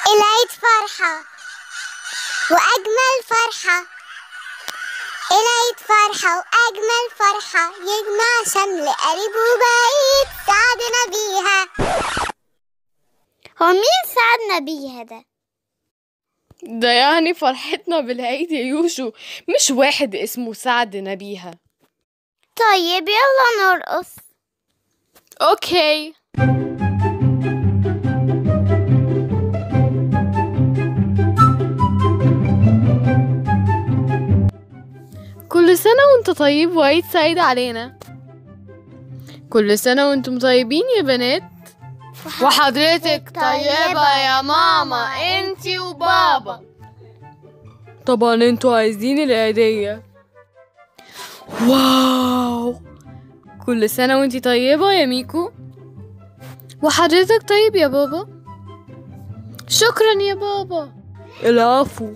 العيد فرحة وأجمل فرحة العيد فرحة وأجمل فرحة يجمع شمل قريب وبعيد سعدنا بيها هو مين سعدنا بيها ده؟ ده يعني فرحتنا بالعيد يا يوشو مش واحد اسمه سعد نبيها طيب يلا نرقص اوكي كل سنة وانت طيب وعيد سعيد علينا كل سنة وانتم طيبين يا بنات وحضرتك طيبة يا ماما انتي وبابا طبعا انتوا عايزين العيدية واو كل سنة وانتي طيبة يا ميكو وحضرتك طيب يا بابا شكرا يا بابا العفو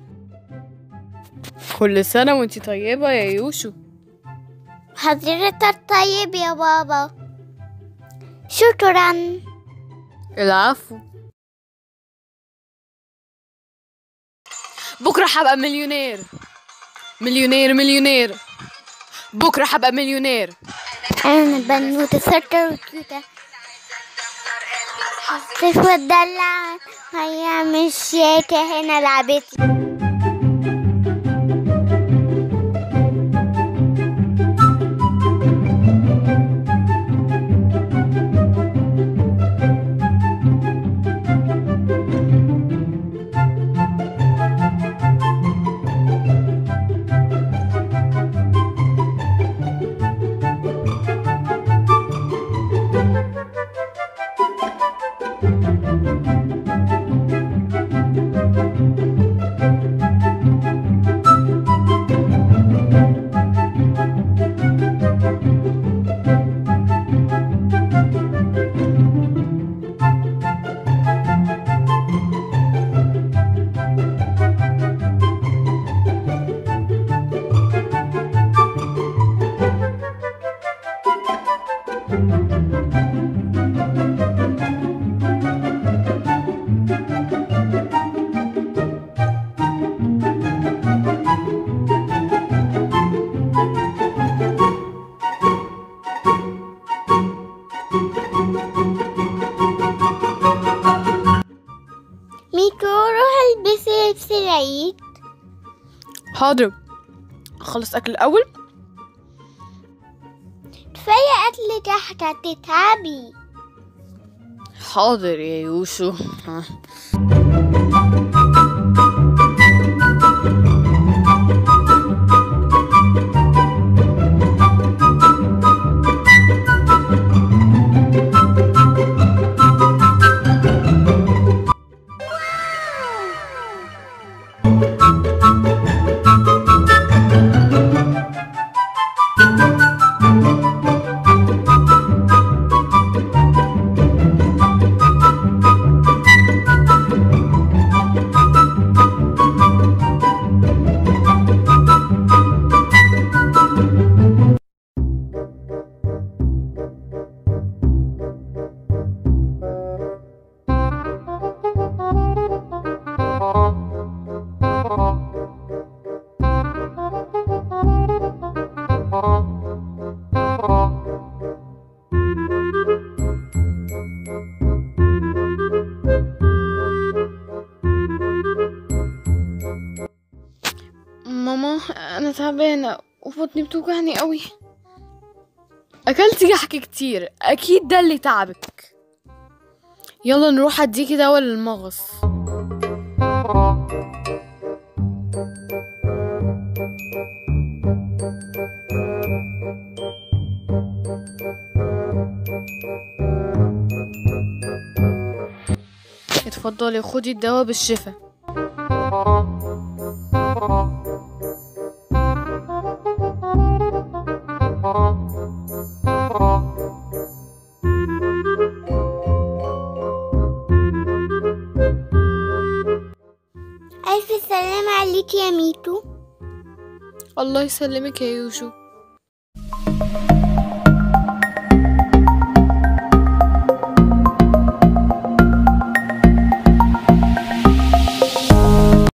كل سنة وانتي طيبة يا يوشو حضرتك طيب يا بابا شكرا العفو بكرة هبقى مليونير مليونير مليونير بكرة هبقى مليونير أنا بنوتة سكر وكيوتة حطيت واتدلع هيا مش شاكة هنا لعبتي ميكو روح البسي لبس العيد حاضر اخلص اكل الاول كفاية أكل تحت هتتعبي حاضر يا يوشو ها. ماما انا تعبانه وبطني بتوجعني قوي اكلت كحك كتير اكيد ده اللي تعبك يلا نروح اديكي دواء للمغص اتفضلي خدي الدواء بالشفا ألف سلامة عليك يا ميتو الله يسلمك يا يوشو